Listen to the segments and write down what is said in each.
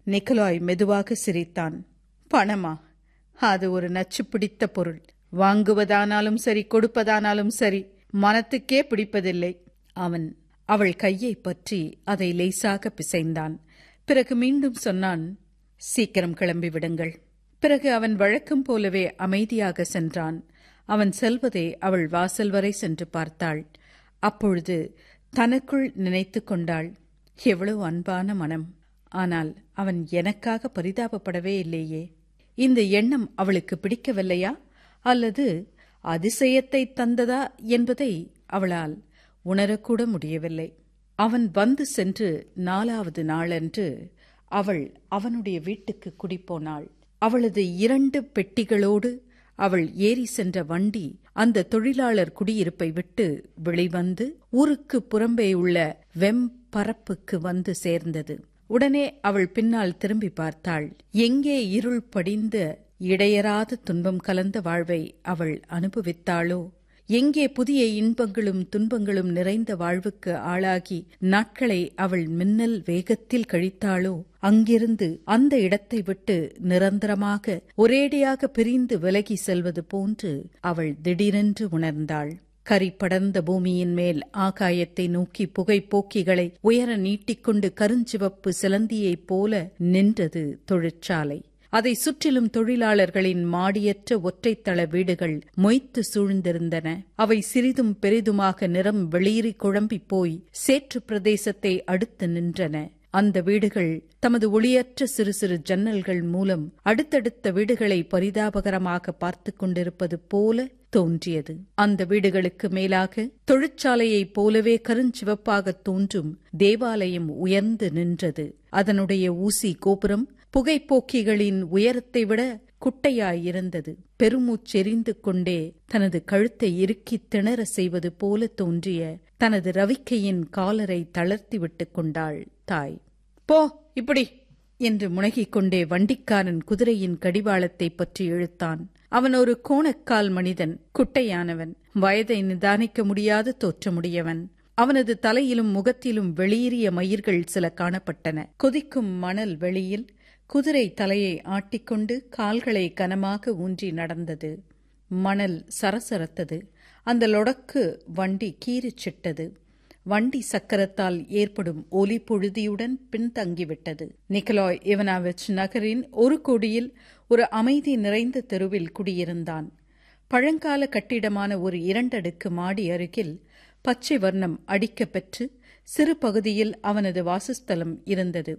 நிக்கலாய் மெதுவாக சிரித்தான் பணமா அது ஒரு நச்சு பிடித்த பொருள் வாங்குவதானாலும் சரி கொடுப்பதானாலும் சரி மனத்துக்கே பிடிப்பதில்லை அவன் அவள் கையை பற்றி அதை லேசாக பிசைந்தான் பிறகு மீண்டும் சொன்னான் சீக்கிரம் கிளம்பி விடுங்கள் பிறகு அவன் வழக்கம் போலவே அமைதியாக சென்றான் அவன் செல்வதை அவள் வாசல் வரை சென்று பார்த்தாள் அப்பொழுது தனக்குள் நினைத்து கொண்டாள் எவ்வளவு அன்பான மனம் ஆனால் அவன் எனக்காக பரிதாபப்படவே இல்லையே இந்த எண்ணம் அவளுக்கு பிடிக்கவில்லையா அல்லது அதிசயத்தை தந்ததா என்பதை அவளால் உணரக்கூட முடியவில்லை அவன் வந்து சென்று நாலாவது நாளன்று அவள் அவனுடைய வீட்டுக்கு குடிப்போனாள் அவளது இரண்டு பெட்டிகளோடு அவள் ஏறி சென்ற வண்டி அந்த தொழிலாளர் குடியிருப்பை விட்டு வெளிவந்து ஊருக்கு புறம்பே உள்ள வெம்பரப்புக்கு வந்து சேர்ந்தது உடனே அவள் பின்னால் திரும்பி பார்த்தாள் எங்கே இருள் படிந்த இடையராத துன்பம் கலந்த வாழ்வை அவள் அனுபவித்தாளோ எங்கே புதிய இன்பங்களும் துன்பங்களும் நிறைந்த வாழ்வுக்கு ஆளாகி நாட்களை அவள் மின்னல் வேகத்தில் கழித்தாளோ அங்கிருந்து அந்த இடத்தை விட்டு நிரந்தரமாக ஒரேடியாக பிரிந்து விலகி செல்வது போன்று அவள் திடீரென்று உணர்ந்தாள் கரி படர்ந்த பூமியின் மேல் ஆகாயத்தை நோக்கி புகைப்போக்கிகளை உயர நீட்டிக்கொண்டு கருஞ்சிவப்பு சிலந்தியைப் போல நின்றது தொழிற்சாலை அதை சுற்றிலும் தொழிலாளர்களின் மாடியற்ற ஒற்றைத்தள வீடுகள் மொய்த்து சூழ்ந்திருந்தன அவை சிறிதும் பெரிதுமாக நிறம் வெளியேறி குழம்பி போய் சேற்று பிரதேசத்தை அடுத்து நின்றன அந்த வீடுகள் தமது ஒளியற்ற சிறு சிறு ஜன்னல்கள் மூலம் அடுத்தடுத்த வீடுகளை பரிதாபகரமாக பார்த்து கொண்டிருப்பது போல தோன்றியது அந்த வீடுகளுக்கு மேலாக தொழிற்சாலையைப் போலவே கருஞ்சிவப்பாக தோன்றும் தேவாலயம் உயர்ந்து நின்றது அதனுடைய ஊசி கோபுரம் புகைப்போக்கிகளின் உயரத்தை விட குட்டையாயிருந்தது பெருமூச்செறிந்து கொண்டே தனது கழுத்தை இறுக்கி திணற செய்வது போல தோன்றிய தனது ரவிக்கையின் காலரை தளர்த்தி விட்டுக் கொண்டாள் தாய் போ இப்படி என்று முனகிக் கொண்டே வண்டிக்காரன் குதிரையின் கடிவாளத்தை பற்றி இழுத்தான் அவன் ஒரு கோணக்கால் மனிதன் குட்டையானவன் வயதை நிதானிக்க முடியாத தோற்றமுடையவன் அவனது தலையிலும் முகத்திலும் வெளியேறிய மயிர்கள் சில காணப்பட்டன கொதிக்கும் மணல் வெளியில் குதிரை தலையை ஆட்டிக்கொண்டு கால்களை கனமாக ஊன்றி நடந்தது மணல் சரசரத்தது அந்த லொடக்கு வண்டி கீறிச்சிட்டது வண்டி சக்கரத்தால் ஏற்படும் ஒலி பொழுதியுடன் பின்தங்கிவிட்டது நிக்கலாய் இவனாவிச் நகரின் ஒரு கொடியில் ஒரு அமைதி நிறைந்த தெருவில் குடியிருந்தான் பழங்கால கட்டிடமான ஒரு இரண்டடுக்கு மாடி அருகில் பச்சை வர்ணம் அடிக்கப் பெற்று சிறு பகுதியில் அவனது வாசஸ்தலம் இருந்தது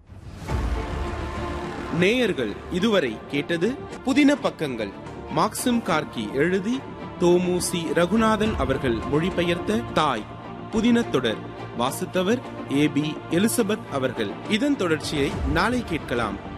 நேயர்கள் இதுவரை கேட்டது புதின பக்கங்கள் மாக்சிம் கார்கி எழுதி தோமுசி ரகுநாதன் அவர்கள் மொழிபெயர்த்த தாய் புதின தொடர் வாசித்தவர் ஏ பி எலிசபெத் அவர்கள் இதன் தொடர்ச்சியை நாளை கேட்கலாம்